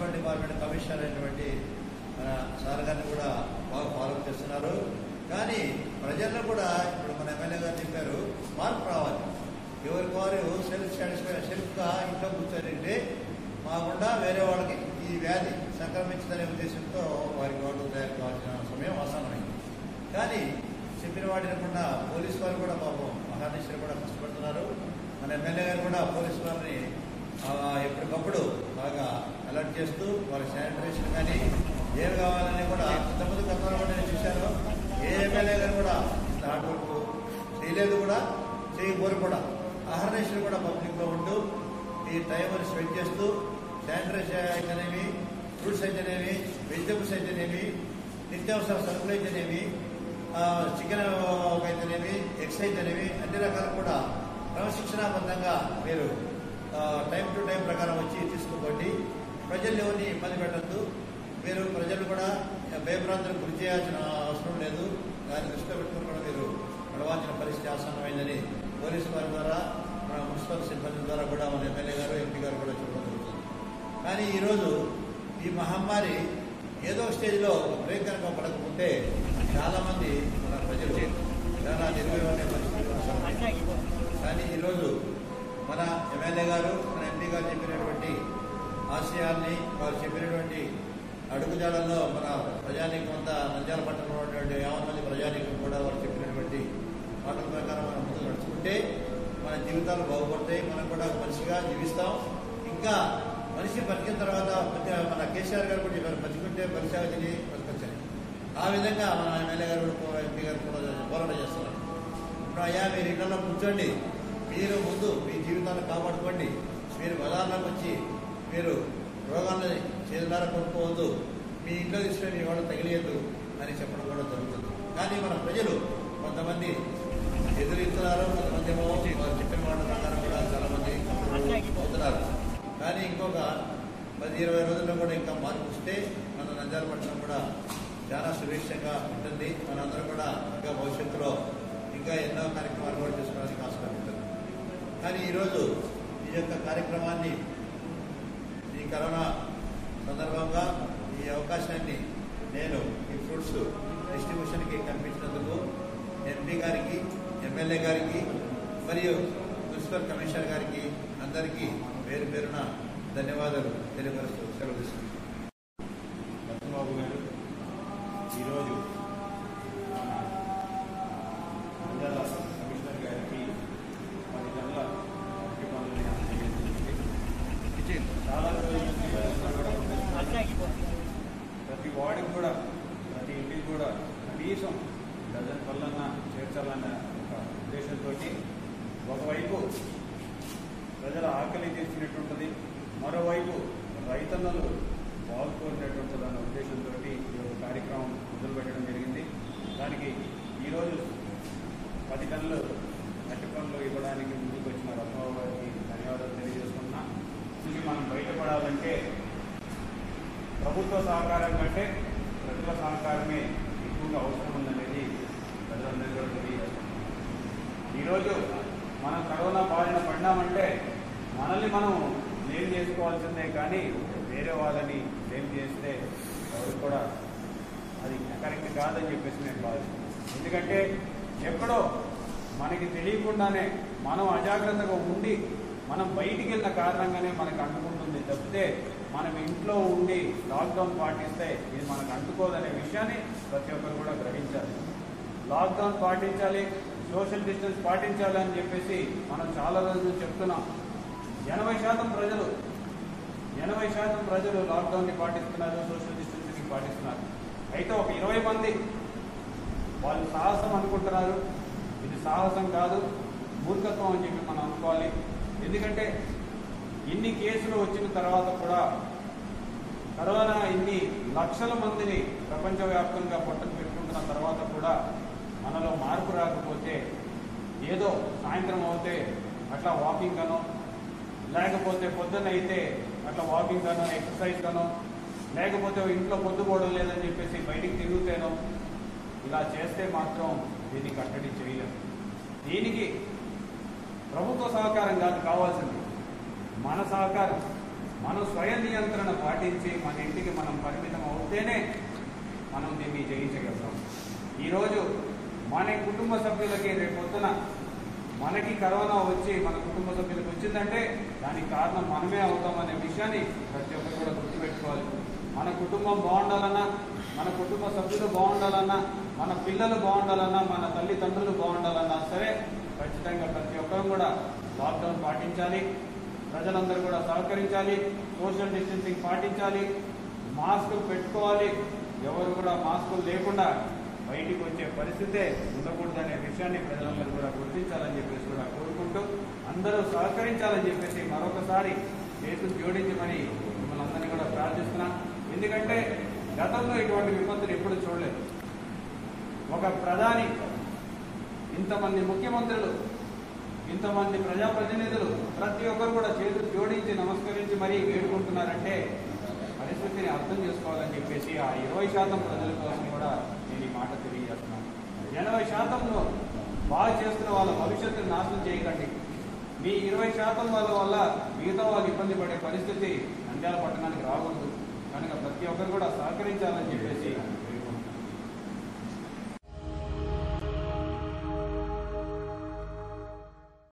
municipal department commissioner అయినటువంటి మన sir గారిని కూడా బాగా ఫాలో చేస్తున్నారు కానీ ప్రజల్లో కూడా ఇప్పుడు మన ఎమ్మెల్యే గారు చెప్పారు మార్పు రావాలి ఎవరికి వారు సెల్ఫ్ సాటిస్ఫై సెల్ఫ్గా ఇంట్లో కూర్చొని మాకుండా వేరే వాళ్ళకి ఈ వ్యాధి సంక్రమించదనే ఉద్దేశంతో వారికి వాళ్ళు తయారు కావాల్సిన సమయం ఆసన్నమైంది కానీ చెప్పిన వాటినకుండా పోలీసు వారు కూడా పాపం మహానిశ్వరు కూడా కష్టపడుతున్నారు మన ఎమ్మెల్యే గారు కూడా పోలీసు వారిని ఆ, ఎప్పటికప్పుడు బాగా అలర్ట్ చేస్తూ వాళ్ళకి శానిటైజేషన్ కానీ ఏం కావాలని కూడా ఇంతకుముందు గతంలో కూడా నేను చూశాను ఏ ఎమ్మెల్యే గారు కూడా ఇంత హార్డ్ వర్క్ చేయలేదు కూడా చేయబోరు కూడా అహర్నిశలు కూడా పబ్లిక్లో ఉంటూ ఈ టైంని స్పెండ్ చేస్తూ శానిటైజర్ అయితేనేమి ఫ్రూట్స్ అయితేనేమి వెజిటబుల్స్ అయితేనేమి నిత్యావసర సరుకులు అయితేనేమి ఆ, చికెన్ అయితేనేమి ఎగ్స్ అయితేనేమి అన్ని రకాలు కూడా క్రమశిక్షణాబద్ధంగా మీరు ఆ, టైం టు టైం ప్రకారం వచ్చి తీసుకోకండి ప్రజల్ని ఎవరిని ఇబ్బంది పెట్టద్దు మీరు ప్రజలు కూడా భయభ్రాంతులకు గురి చేయాల్సిన అవసరం లేదు దాన్ని దృష్టిలో పెట్టుకుని కూడా మీరు నడవాల్సిన పరిస్థితి ఆసన్నమైందని పోలీసు వారి ద్వారా మన మున్సిపల్ సిబ్బంది ద్వారా కూడా మన ఎమ్మెల్యే గారు ఎంపీ గారు కూడా చెప్పడం జరుగుతుంది కానీ ఈరోజు ఈ మహమ్మారి ఏదో స్టేజ్లో ఒక బ్రేక్ కనుక పడకపోతే చాలామంది మన ప్రజలు చాలా నిర్వహణ పరిస్థితులు కానీ ఈరోజు మన ఎమ్మెల్యే గారు మన ఎంపీ గారు చెప్పినటువంటి ఆశయాల్ని వారు చెప్పినటువంటి అడుగుజాడల్లో మన ప్రజానీకం అంతా నంద్యాల పట్టణంలో ఉన్నటువంటి యావన్ మంది ప్రజానీకం కూడా వారు చెప్పినటువంటి మాటల ప్రకారం మనం ముందు నడుచుకుంటే మన జీవితాలు బాగుపడతాయి మనం కూడా మనిషిగా జీవిస్తాం ఇంకా మనిషి బతికిన తర్వాత ప్రతి- మన కేసీఆర్ గారు కూడా చెప్పారు బతికుంటే పరిచయం తిని బతకొచ్చని ఆ విధంగా మన ఎమ్మెల్యే గారు కూడా ఎంపీ గారు కూడా పోరాటం చేస్తున్నారు ఇప్పుడు అయ్యా మీరు ఇళ్లలో కూర్చోండి మీరు ముందు మీ జీవితాన్ని కాపాడుకోండి మీరు బజార్లోకి వచ్చి మీరు రోగాన్ని చేతులారా కొనుక్కోవద్దు మీ ఇంట్లో తీసుకుని మీ వాళ్ళు తగిలియద్దు అని చెప్పడం కూడా జరుగుతుంది కానీ మన ప్రజలు కొంతమంది ఎదురిస్తున్నారు కొంతమంది ఏమో వారు చెప్పిన మాట ప్రకారం కూడా చాలా మంది అవుతున్నారు కానీ ఇంకొక పది ఇరవై రోజుల్లో కూడా ఇంకా మార్పు వస్తే మన నంద్యాల పట్టణం కూడా చాలా సుభిక్షంగా ఉంటుంది మనందరం కూడా ఇంకా భవిష్యత్తులో ఇంకా ఎన్నో కార్యక్రమాలు కూడా చేసుకోవడానికి ఆస్కారం ఉంటుంది కానీ ఈరోజు ఈ యొక్క కార్యక్రమాన్ని ఈ కరోనా సందర్భంగా ఈ అవకాశాన్ని నేను ఈ ఫ్రూట్స్ డిస్ట్రిబ్యూషన్కి కల్పించినందుకు ఎంపీ గారికి ఎమ్మెల్యే గారికి మరియు మున్సిపల్ కమిషనర్ గారికి అందరికీ పేరు పేరున ధన్యవాదాలు తెలియపరుస్తూ సెలవు తీసుకుంటున్నాను రత్నబాబు గారు ఈరోజు మన నంద్యాల కమిషనర్ గారికి పది గంటల ముఖ్య పనులు జరిగింది చాలా రోజుల నుంచి ప్రజలు కూడా ప్రతి వార్డుకి కూడా ప్రతి ఇంటికి కూడా కనీసం డజన్ పళ్ళన్నా చేర్చాలన్న ఒక ఉద్దేశంతో ఒకవైపు ప్రజల ఆకలి తీర్చినట్టుంటుంది మరోవైపు రైతన్నలు బాగుకోరినట్టుంటుంది అన్న ఉద్దేశంతో ఈ యొక్క కార్యక్రమం మొదలుపెట్టడం జరిగింది దానికి ఈరోజు పది టన్నులు అట్టి పనులు ఇవ్వడానికి ముందుకు వచ్చిన రత్నబాబు గారికి ధన్యవాదాలు తెలియజేసుకుంటున్నా ఇది మనం బయటపడాలంటే ప్రభుత్వ సహకారం కంటే ప్రజల సహకారమే ఎక్కువగా అవసరం ఉందనేది ప్రజలందరికీ కూడా తెలియజేస్తున్నాం ఈరోజు మనం కరోనా బారిన పడినామంటే మనల్ని మనం బ్లేమ్ చేసుకోవాల్సిందే కానీ వేరే వాళ్ళని బ్లేమ్ చేస్తే ఎవరు కూడా అది కరెక్ట్ కాదని చెప్పేసి నేను భావిస్తున్నాను ఎందుకంటే ఎక్కడో మనకి తెలియకుండానే మనం అజాగ్రత్తగా ఉండి మనం బయటికి వెళ్ళిన కారణంగానే మనకు అంటుకుంటుంది తప్పితే మనం ఇంట్లో ఉండి లాక్డౌన్ పాటిస్తే ఇది మనకు అంటుకోదనే విషయాన్ని ప్రతి ఒక్కరు కూడా గ్రహించాలి లాక్డౌన్ పాటించాలి సోషల్ డిస్టెన్స్ పాటించాలి అని చెప్పేసి మనం చాలా రోజులు చెప్తున్నాం ఎనభై శాతం ప్రజలు ఎనభై శాతం ప్రజలు లాక్డౌన్ని పాటిస్తున్నారు సోషల్ డిస్టెన్సింగ్ పాటిస్తున్నారు అయితే ఒక ఇరవై మంది వాళ్ళు సాహసం అనుకుంటున్నారు ఇది సాహసం కాదు మూర్ఖత్వం అని చెప్పి మనం అనుకోవాలి ఎందుకంటే ఇన్ని కేసులు వచ్చిన తర్వాత కూడా కరోనా ఇన్ని లక్షల మందిని ప్రపంచవ్యాప్తంగా పొట్టకు పెట్టుకుంటున్న తర్వాత కూడా మనలో మార్పు రాకపోతే ఏదో సాయంత్రం అవుతే అట్లా వాకింగ్ అనో లేకపోతే పొద్దున్న అయితే అట్లా వాకింగ్ అనో ఎక్సర్సైజ్ అనో లేకపోతే ఇంట్లో పొద్దుపోవడం లేదని చెప్పేసి బయటికి తిరుగుతేనో ఇలా చేస్తే మాత్రం దీన్ని కట్టడి చేయలేము దీనికి ప్రభుత్వ సహకారం కాదు కావాల్సింది మన సహకారం మనం స్వయం నియంత్రణ పాటించి మన ఇంటికి మనం పరిమితం అవుతేనే మనం దీన్ని జయించగలుగుతాం ఈరోజు మన కుటుంబ సభ్యులకి రేపు పొద్దున మనకి కరోనా వచ్చి మన కుటుంబ సభ్యులకు వచ్చిందంటే దానికి కారణం మనమే అవుతామనే విషయాన్ని ప్రతి ఒక్కరు కూడా గుర్తుపెట్టుకోవాలి మన కుటుంబం బాగుండాలన్నా మన కుటుంబ సభ్యులు బాగుండాలన్నా మన పిల్లలు బాగుండాలన్నా మన తల్లిదండ్రులు బాగుండాలన్నా సరే ఖచ్చితంగా ప్రతి ఒక్కరు కూడా లాక్డౌన్ పాటించాలి ప్రజలందరూ కూడా సహకరించాలి సోషల్ డిస్టెన్సింగ్ పాటించాలి మాస్కులు పెట్టుకోవాలి ఎవరు కూడా మాస్కులు లేకుండా బయటికి వచ్చే పరిస్థితే ఉండకూడదనే విషయాన్ని ప్రజలందరూ కూడా గుర్తించాలని చెప్పేసి కూడా కోరుకుంటూ అందరూ సహకరించాలని చెప్పేసి మరొకసారి చేతులు జోడించి మరి మిమ్మల్ని అందరినీ కూడా ప్రార్థిస్తున్నాం ఎందుకంటే గతంలో ఇటువంటి విపత్తులు ఎప్పుడు చూడలేదు ఒక ప్రధాని ఇంతమంది ముఖ్యమంత్రులు ఇంతమంది ప్రజాప్రతినిధులు ప్రతి ఒక్కరు కూడా చేతులు జోడించి నమస్కరించి మరీ వేడుకుంటున్నారంటే పరిస్థితిని అర్థం చేసుకోవాలని చెప్పేసి ఆ ఇరవై శాతం ప్రజల కోసం కూడా నేను ఈ మాట తెలియజేస్తున్నాను ఎనభై శాతంలో బాగా చేస్తున్న వాళ్ళ భవిష్యత్తును నాశనం చేయకండి మీ ఇరవై శాతం వాళ్ళ వల్ల మిగతా వాళ్ళు ఇబ్బంది పడే పరిస్థితి నంద్యాల పట్టణానికి రాకూడదు కనుక ప్రతి ఒక్కరు కూడా సహకరించాలని చెప్పేసి